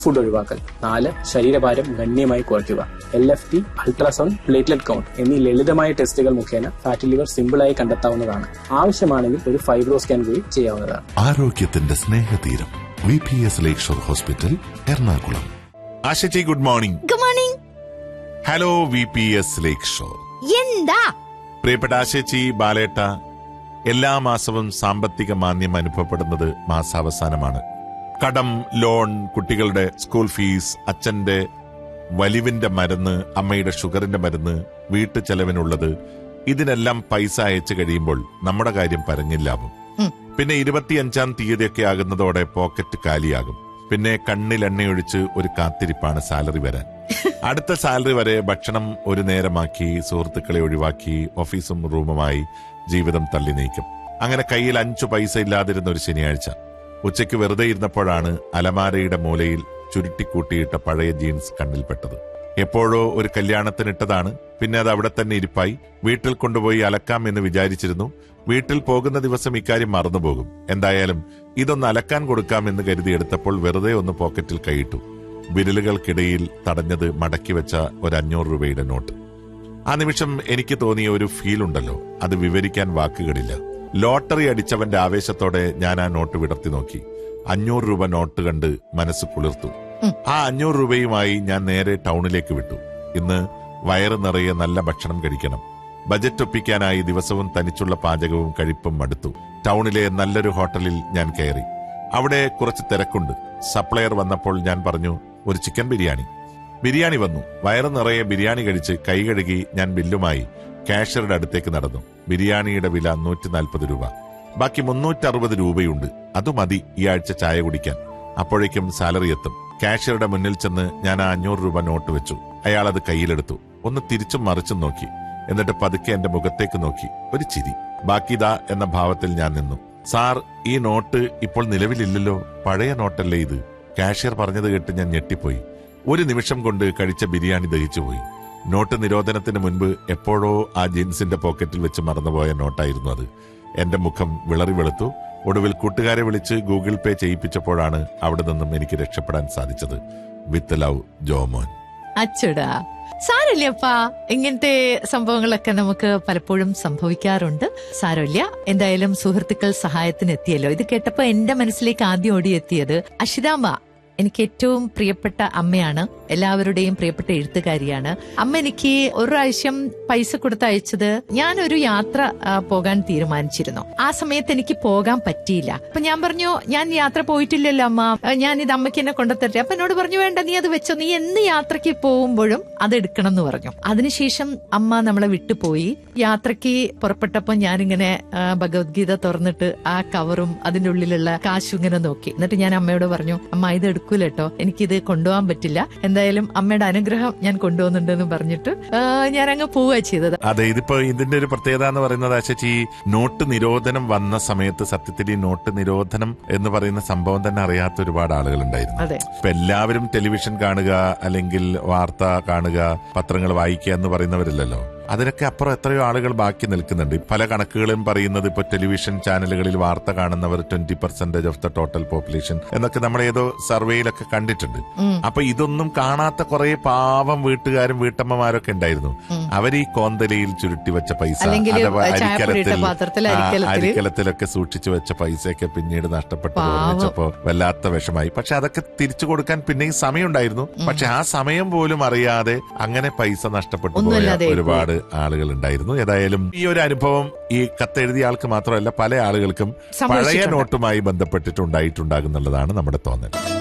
Food ഒഴിവാക്കൽ നാല് ശരീരഭാരം ഗണ്യമായി കുറയ്ക്കുക L F T ultrasound platelet count എന്നീ ലളിതമായ ടെസ്റ്റുകൾ മുഖേന ഫാറ്റി ലിവർ സിമ്പിളായി കണ്ടെത്താവുന്നതാണ് ആവശ്യമാണെങ്കിൽ ഒരു ഫൈബ്രോ സ്കാൻ കൂടി ചെയ്യാവുന്നതാണ് ആരോഗ്യത്തിന്റെ Snehatheeram V P S Lakeshore hospital Ernakulam ആശച്ചി good morning good morning hello V P S Lakeshore എന്താ പ്രിയപ്പെട്ട ആശേച്ചി ബാലേട്ട എല്ലാ മാസവും സാമ്പത്തിക മാന്യം അനുഭവപ്പെടുന്നത് മാസാവസാനമാണ് കടം ലോൺ കുട്ടികളുടെ സ്കൂൾ ഫീസ് അച്ഛന്റെ വലിവിന്റെ മരുന്ന് അമ്മയുടെ ഷുഗറിന്റെ മരുന്ന് വീട്ടു ചെലവിനുള്ളത് ഇതിനെല്ലാം പൈസ അയച്ചു കഴിയുമ്പോൾ നമ്മുടെ കാര്യം പരങ്ങില്ലാവും ഉം. പിന്നെ ഇരുപത്തിയഞ്ചാം തീയതിയൊക്കെ ആകുന്നതോടെ പോക്കറ്റ് കാലിയാകും പിന്നെ കണ്ണിൽ എണ്ണയൊഴിച്ച് ഒരു കാത്തിരിപ്പാണ് സാലറി വരാൻ അടുത്ത സാലറി വരെ ഭക്ഷണം ഒരു നേരമാക്കി സുഹൃത്തുക്കളെ ഒഴിവാക്കി ഓഫീസും റൂമുമായി ജീവിതം തള്ളി നീക്കും അങ്ങനെ കയ്യിൽ അഞ്ചു പൈസ ഇല്ലാതിരുന്ന ഒരു ശനിയാഴ്ച ഉച്ചയ്ക്ക് വെറുതെ ഇരുന്നപ്പോഴാണ് അലമാരയുടെ മൂലയിൽ ചുരുട്ടിക്കൂട്ടിയിട്ട പഴയ ജീൻസ് കണ്ണിൽപ്പെട്ടത് എപ്പോഴോ ഒരു കല്യാണത്തിനിട്ടതാണ് പിന്നെ അത് അവിടെ തന്നെ ഇരിപ്പായി വീട്ടിൽ കൊണ്ടുപോയി അലക്കാം എന്ന് വിചാരിച്ചിരുന്നു വീട്ടിൽ പോകുന്ന ദിവസം ഇക്കാര്യം മറന്നുപോകും എന്തായാലും ഇതൊന്ന് അലക്കാൻ കൊടുക്കാം എന്ന് കരുതി എടുത്തപ്പോൾ വെറുതെ ഒന്ന് പോക്കറ്റിൽ കൈയിട്ടു വിരലുകൾക്കിടയിൽ തടഞ്ഞത് മടക്കി വെച്ച ഒരു അഞ്ഞൂറ് രൂപയുടെ നോട്ട് ആ നിമിഷം എനിക്ക് തോന്നിയ ഒരു ഫീൽ ഉണ്ടല്ലോ അത് വിവരിക്കാൻ വാക്കുകളില്ല ലോട്ടറി അടിച്ചവന്റെ ആവേശത്തോടെ ഞാൻ ആ നോട്ട് വിടർത്തി നോക്കി അഞ്ഞൂറ് രൂപ നോട്ട് കണ്ട് മനസ്സ് കുളിർത്തു ആ അഞ്ഞൂറ് രൂപയുമായി ഞാൻ നേരെ ടൗണിലേക്ക് വിട്ടു ഇന്ന് വയറ് നിറയെ നല്ല ഭക്ഷണം കഴിക്കണം ബജറ്റ് ഒപ്പിക്കാനായി ദിവസവും തനിച്ചുള്ള പാചകവും കഴിപ്പും മടുത്തു ടൗണിലെ നല്ലൊരു ഹോട്ടലിൽ ഞാൻ കയറി അവിടെ കുറച്ച് തിരക്കുണ്ട് സപ്ലയർ വന്നപ്പോൾ ഞാൻ പറഞ്ഞു ഒരു ചിക്കൻ ബിരിയാണി ബിരിയാണി വന്നു വയറ് നിറയെ ബിരിയാണി കഴിച്ച് കൈ കഴുകി ഞാൻ ബില്ലുമായി കാഷ്യറുടെ അടുത്തേക്ക് നടന്നു ബിരിയാണിയുടെ വില നൂറ്റി നാൽപ്പത് രൂപ ബാക്കി മുന്നൂറ്ററുപത് രൂപയുണ്ട് അത് മതി ഈ ആഴ്ച ചായ കുടിക്കാൻ അപ്പോഴേക്കും സാലറി എത്തും കാഷ്യറുടെ മുന്നിൽ ചെന്ന് ഞാൻ ആ അഞ്ഞൂറ് രൂപ നോട്ട് വെച്ചു അയാൾ അത് കയ്യിലെടുത്തു ഒന്ന് തിരിച്ചും മറിച്ചും നോക്കി എന്നിട്ട് പതുക്കെ എന്റെ മുഖത്തേക്ക് നോക്കി ഒരു ചിരി ബാക്കിതാ എന്ന ഭാവത്തിൽ ഞാൻ നിന്നു സാർ ഈ നോട്ട് ഇപ്പോൾ നിലവിലില്ലല്ലോ പഴയ നോട്ടല്ലേ ഇത് കാഷ്യർ പറഞ്ഞത് കേട്ട് ഞാൻ ഞെട്ടിപ്പോയി ഒരു നിമിഷം കൊണ്ട് കഴിച്ച ബിരിയാണി ദഹിച്ചുപോയി നോട്ട് നിരോധനത്തിന് മുൻപ് എപ്പോഴോ ആ ജീൻസിന്റെ പോക്കറ്റിൽ വെച്ച് മറന്നുപോയ നോട്ടായിരുന്നു അത് എന്റെ മുഖം വിളറി വെളുത്തു ഒടുവിൽ കൂട്ടുകാരെ വിളിച്ച് ഗൂഗിൾ പേ ചെയ്യിപ്പിച്ചപ്പോഴാണ് അവിടെ നിന്നും എനിക്ക് രക്ഷപ്പെടാൻ സാധിച്ചത് വിത്ത് ലവ് ജോമോൻ അച്ചുടാ സാരമില്ലപ്പാ ഇങ്ങനത്തെ സംഭവങ്ങളൊക്കെ നമുക്ക് പലപ്പോഴും സംഭവിക്കാറുണ്ട് സാരമില്ല എന്തായാലും സുഹൃത്തുക്കൾ സഹായത്തിന് എത്തിയല്ലോ ഇത് കേട്ടപ്പോ എന്റെ മനസ്സിലേക്ക് ആദ്യം ഓടിയെത്തിയത് അഷിതാമ്മ എനിക്ക് ഏറ്റവും പ്രിയപ്പെട്ട അമ്മയാണ് എല്ലാവരുടെയും പ്രിയപ്പെട്ട എഴുത്തുകാരിയാണ് അമ്മ എനിക്ക് ഒരു പ്രാവശ്യം പൈസ കൊടുത്ത് അയച്ചത് ഞാനൊരു യാത്ര ആ, പോകാൻ തീരുമാനിച്ചിരുന്നു ആ സമയത്ത് എനിക്ക് പോകാൻ പറ്റിയില്ല അപ്പൊ ഞാൻ പറഞ്ഞു ഞാൻ യാത്ര പോയിട്ടില്ലല്ലോ അമ്മ ആ, ഞാൻ ഇത് അമ്മയ്ക്ക് എന്നെ കൊണ്ടുതരട്ടെ അപ്പൊ എന്നോട് പറഞ്ഞു വേണ്ട നീ അത് വെച്ചോ നീ എന്ന് യാത്രയ്ക്ക് പോകുമ്പോഴും അത് എടുക്കണം എന്ന് പറഞ്ഞു അതിനുശേഷം അമ്മ നമ്മളെ വിട്ടുപോയി യാത്രയ്ക്ക് പുറപ്പെട്ടപ്പോ ഞാനിങ്ങനെ ആ, ഭഗവത്ഗീത തുറന്നിട്ട് ആ കവറും അതിന്റെ ഉള്ളിലുള്ള കാശും ഇങ്ങനെ നോക്കി എന്നിട്ട് ഞാൻ അമ്മയോട് പറഞ്ഞു അമ്മ ഇത് എടുക്കൂല കേട്ടോ എനിക്കിത് കൊണ്ടുപോകാൻ പറ്റില്ല എന്തായാലും അമ്മയുടെ അനുഗ്രഹം ഞാൻ കൊണ്ടുപോകുന്നുണ്ടെന്ന് പറഞ്ഞിട്ട് ആ, ഞാൻ അങ്ങ് പോവുക ചെയ്തത് അതെ ഇതിപ്പോ ഇതിന്റെ ഒരു പ്രത്യേകത എന്ന് പറയുന്നത് ആശാച്ചി ഈ നോട്ട് നിരോധനം വന്ന സമയത്ത് സത്യത്തിൽ ഈ നോട്ട് നിരോധനം എന്ന് പറയുന്ന സംഭവം തന്നെ അറിയാത്ത ഒരുപാട് ആളുകൾ ഉണ്ടായിരുന്നു അതെ ഇപ്പൊ എല്ലാവരും ടെലിവിഷൻ കാണുക അല്ലെങ്കിൽ വാർത്ത കാണുക പത്രങ്ങൾ വായിക്കുക എന്ന് പറയുന്നവരില്ലല്ലോ അതിനൊക്കെ അപ്പുറം എത്രയോ ആളുകൾ ബാക്കി നിൽക്കുന്നുണ്ട് പല കണക്കുകളും പറയുന്നത് ഇപ്പൊ ടെലിവിഷൻ ചാനലുകളിൽ വാർത്ത കാണുന്നവർ twenty percentage of the total population എന്നൊക്കെ നമ്മൾ ഏതോ സർവേയിലൊക്കെ കണ്ടിട്ടുണ്ട് അപ്പൊ ഇതൊന്നും കാണാത്ത കുറെ പാവം വീട്ടുകാരും വീട്ടമ്മമാരൊക്കെ ഉണ്ടായിരുന്നു അവർ ഈ കോന്തലയിൽ ചുരുട്ടി വെച്ച പൈസ അല്ലെങ്കിൽ അഥവാ ചായപ്പൊടി ഇട്ട അരിക്കലത്തിൽ പാത്രത്തിൽ ആ, അരിക്കലത്തില് അരിക്കലത്തിലൊക്കെ സൂക്ഷിച്ചു വെച്ച പൈസയൊക്കെ പിന്നീട് നഷ്ടപ്പെട്ടു പാവം. ഓർമ്മിച്ചപ്പോ വല്ലാത്ത വിഷമായി പക്ഷെ അതൊക്കെ തിരിച്ചു കൊടുക്കാൻ പിന്നെയും സമയമുണ്ടായിരുന്നു പക്ഷെ ആ സമയം പോലും അറിയാതെ അങ്ങനെ പൈസ നഷ്ടപ്പെട്ടു പോയ ഒന്നുമില്ലാതെ ഒരുപാട് ആളുകൾ ഉണ്ടായിരുന്നു ഏതായാലും ഈ ഒരു അനുഭവം ഈ കത്തെഴുതിയ ആൾക്ക് മാത്രമല്ല പല ആളുകൾക്കും പഴയ സംഭവിച്ചിട്ടുണ്ട്. നോട്ടുമായി ബന്ധപ്പെട്ടിട്ടുണ്ടായിട്ടുണ്ടാകുന്നുള്ളതാണ് നമ്മുടെ തോന്നൽ